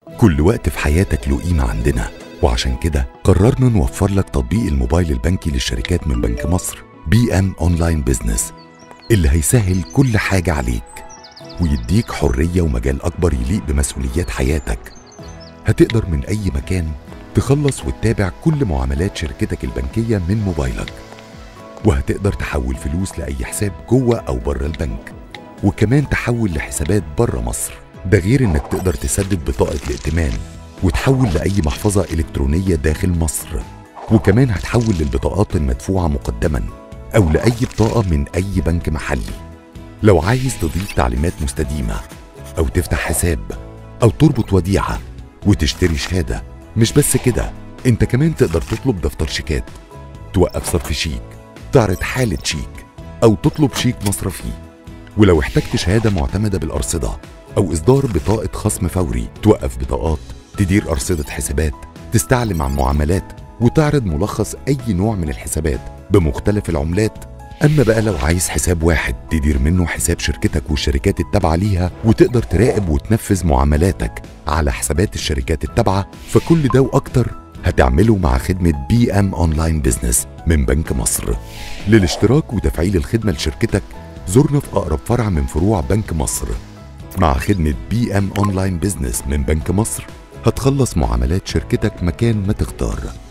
كل وقت في حياتك له قيمة عندنا وعشان كده قررنا نوفر لك تطبيق الموبايل البنكي للشركات من بنك مصر بي ام اونلاين بزنس اللي هيسهل كل حاجة عليك ويديك حرية ومجال أكبر يليق بمسؤوليات حياتك هتقدر من أي مكان تخلص وتتابع كل معاملات شركتك البنكية من موبايلك وهتقدر تحول فلوس لأي حساب جوه أو بره البنك وكمان تحول لحسابات بره مصر ده غير إنك تقدر تسدد بطاقة الائتمان وتحول لأي محفظة إلكترونية داخل مصر وكمان هتحول للبطاقات المدفوعة مقدما أو لأي بطاقة من أي بنك محلي لو عايز تضيف تعليمات مستديمة أو تفتح حساب أو تربط وديعة وتشتري شهادة مش بس كده انت كمان تقدر تطلب دفتر شيكات توقف صرف شيك تعرض حالة شيك أو تطلب شيك مصرفي ولو احتجت شهادة معتمدة بالأرصدة أو إصدار بطاقة خصم فوري توقف بطاقات تدير أرصدة حسابات تستعلم عن معاملات وتعرض ملخص أي نوع من الحسابات بمختلف العملات أما بقى لو عايز حساب واحد تدير منه حساب شركتك والشركات التابعة ليها وتقدر تراقب وتنفذ معاملاتك على حسابات الشركات التابعة فكل ده وأكتر هتعمله مع خدمة بي ام اونلاين بزنس من بنك مصر للاشتراك وتفعيل الخدمة لشركتك زورنا في أقرب فرع من فروع بنك مصر مع خدمة بي ام اونلاين بزنس من بنك مصر هتخلص معاملات شركتك مكان ما تختار